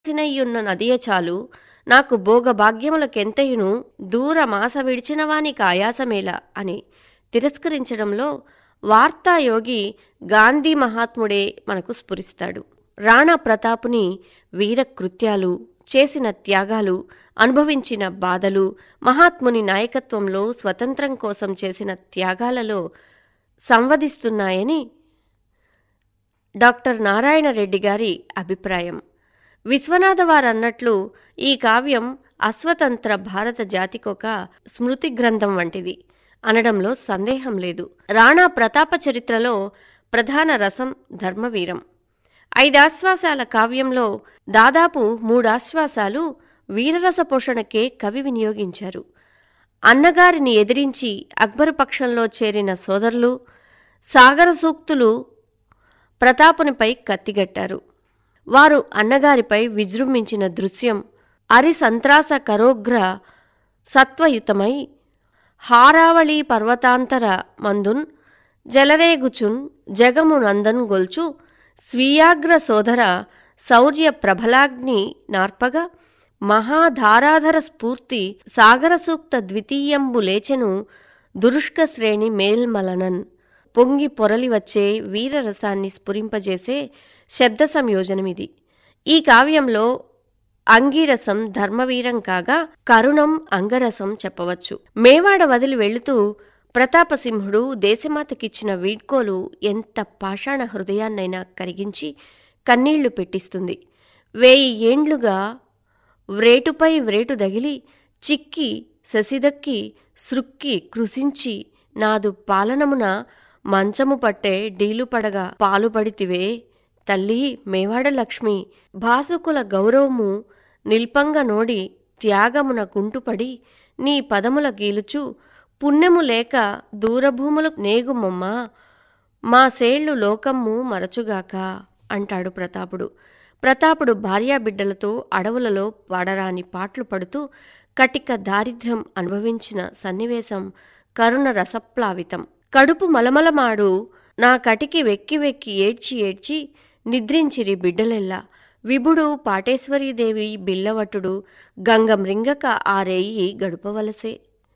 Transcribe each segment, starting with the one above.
సినయ్యున్న నదియ చాలు నాకు భోగభాగ్యములకెంతయును దూరమాస విడిచినవాని కాయాసమేల అని తిరస్కరించడంలో వార్తాయోగి గాంధీ మహాత్ముడే మనకు స్ఫురిస్తాడు రాణా ప్రతాపుని వీరకృత్యాలు చేసిన త్యాగాలు అనుభవించిన బాధలు మహాత్ముని నాయకత్వంలో స్వతంత్రం కోసం చేసిన త్యాగాలలో సంవదిస్తున్నాయని డాక్టర్ నారాయణ రెడ్డి గారి అభిప్రాయం విశ్వనాథ వారన్నట్లు ఈ కావ్యం అస్వతంత్ర భారత జాతికొక స్మృతి గ్రంథం వంటిది అనడంలో సందేహం లేదు రాణా ప్రతాప చరిత్రలో ప్రధాన రసం ధర్మవీరం ఐదాశ్వాసాల కావ్యంలో దాదాపు మూడాశ్వాసాలు వీరరస పోషణకే కవి వినియోగించారు అన్నగారిని ఎదిరించి అక్బరు పక్షంలో చేరిన సోదరులు సాగర సూక్తులు ప్రతాపునిపై కత్తిగట్టారు వారు అన్నగారిపై విజృంభించిన దృశ్యం అరిసంత్రాస కరోగ్ర సత్వయుతమై హారావళి పర్వతాంతర మందున్ జలరేగుచున్ జగము నందన్ గొల్చు స్వీయాగ్ర సోదర శౌర్య ప్రబలాగ్ని నార్పగా మహాధారాధర స్ఫూర్తి సాగర సూక్త ద్వితీయంబు లేచెను దురుష్క శ్రేణి మేల్మలనన్ పొంగి పొరలి వచ్చే వీరరసాన్ని స్ఫురింపజేసే శబ్ద సంయోజనమిది ఈ కావ్యంలో అంగీరసం ధర్మవీరం కాగా కరుణం అంగరసం చెప్పవచ్చు మేవాడ వదిలి వెళుతూ ప్రతాపసింహుడు దేశమాతకిచ్చిన వీడ్కోలు ఎంత పాషాణ హృదయాన్నైనా కరిగించి కన్నీళ్లు పెట్టిస్తుంది వేయి ఏండ్లుగా వ్రేటుపై వ్రేటు దగిలి చిక్కి శశిదక్కి సృక్కి కృశించి నాదు పాలనమున మంచము పట్టే డీలు పడగా పాలుపడితివే తల్లి మేవాడ లక్ష్మి భాసుకుల గౌరవము నిల్పంగ నోడి త్యాగమున కుంటుపడి నీ పదముల గీలుచు పుణ్యము లేక దూరభూములు నేగుమమ్మా మా సేళ్లు లోకమ్ము మరచుగాక అంటాడు ప్రతాపుడు ప్రతాపుడు భార్యాబిడ్డలతో అడవులలో వాడరాని పాట్లు పడుతూ కటిక దారిద్ర్యం అనుభవించిన సన్నివేశం కరుణ రసప్లావితం కడుపు మలమలమాడు నా కటికి వెక్కి వెక్కి ఏడ్చి ఏడ్చి నిద్రించిరి బిడ్డలెల్లా విభుడు పాటేశ్వరీదేవి బిల్లవటుడు గంగమృంగక ఆ రేయి గడుపవలసే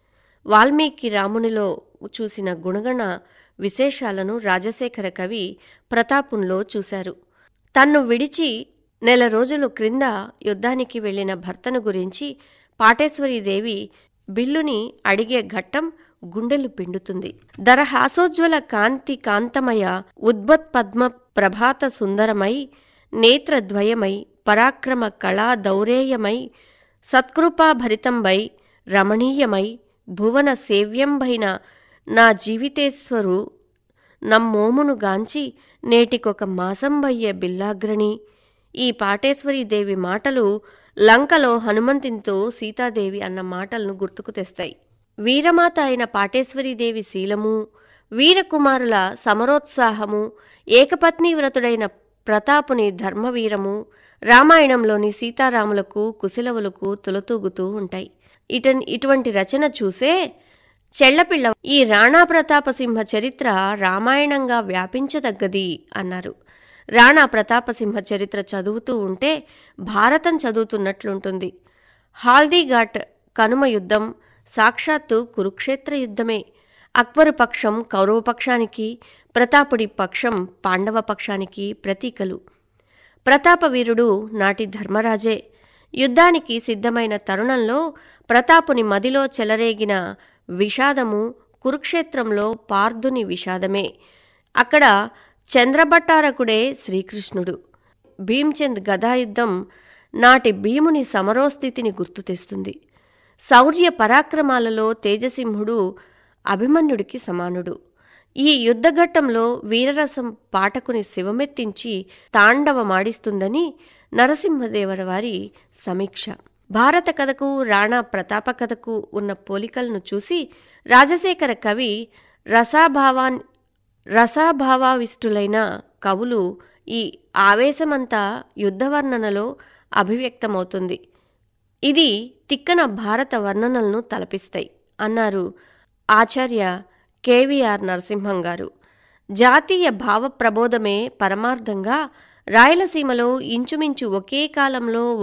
వాల్మీకి రామునిలో చూసిన గుణగణ విశేషాలను రాజశేఖర కవి ప్రతాపుంలో చూశారు తన్ను విడిచి నెల రోజులు క్రింద యుద్ధానికి వెళ్లిన భర్తను గురించి పాటేశ్వరీదేవి బిల్లుని అడిగే ఘట్టం గుండెలు పిండుతుంది దరహాసోజ్వల కాంతి కాంతమయ ఉద్భత్ పద్మ ప్రభాత సుందరమై నేత్రద్వయమై పరాక్రమ కళా దౌరేయమై సత్కృపాభరితంబై రమణీయమై భువన సేవ్యంబైన నా జీవితేశ్వరు నమ్మోమును గాంచి నేటికొక మాసంబయ్యే బిల్లాగ్రణి ఈ పాటేశ్వరీదేవి మాటలు లంకలో హనుమంతునితో సీతాదేవి అన్న మాటలను గుర్తుకు తెస్తాయి వీరమాత అయిన పాటేశ్వరీదేవి శీలము వీరకుమారుల సమరోత్సాహము ఏకపత్ని వ్రతుడైన ప్రతాపుని ధర్మవీరము రామాయణంలోని సీతారాములకు కుశలవులకు తులతూగుతూ ఉంటాయి ఇట ఇటువంటి రచన చూసే చెళ్లపిల్ల ఈ రాణా ప్రతాపసింహ చరిత్ర రామాయణంగా వ్యాపించదగ్గది అన్నారు రాణా ప్రతాపసింహ చరిత్ర చదువుతూ ఉంటే భారతం చదువుతున్నట్లుంటుంది హాల్దీఘాట్ కనుమ యుద్ధం సాక్షాత్తు కురుక్షేత్ర యుద్ధమే అక్బరు పక్షం కౌరవ పక్షానికి ప్రతాపుడి పక్షం పాండవ పక్షానికి ప్రతీకలు ప్రతాపవీరుడు నాటి ధర్మరాజే యుద్ధానికి సిద్ధమైన తరుణంలో ప్రతాపుని మదిలో చెలరేగిన విషాదము కురుక్షేత్రంలో పార్థుని విషాదమే అక్కడ చంద్రభట్టారకుడే శ్రీకృష్ణుడు భీమ్చంద్ గదాయుద్ధం నాటి భీముని సమరోస్థితిని గుర్తు తెస్తుంది శౌర్య పరాక్రమాలలో తేజసింహుడు అభిమన్యుడికి సమానుడు ఈ యుద్ధఘట్టంలో వీరరసం పాఠకుని శివమెత్తించి తాండవమాడిస్తుందని నరసింహదేవర వారి సమీక్ష భారత కథకు రాణా ప్రతాప కథకు ఉన్న పోలికలను చూసి రాజశేఖర కవి రసాభావాన్ రసాభావావిష్టులైన కవులు ఈ ఆవేశమంతా యుద్ధవర్ణనలో అభివ్యక్తమవుతుంది ఇది తిక్కన భారత వర్ణనలను తలపిస్తాయి అన్నారు ఆచార్య కేవీఆర్ నరసింహం గారు జాతీయ భావ ప్రబోధమే పరమార్థంగా రాయలసీమలో ఇంచుమించు ఒకే కాలంలో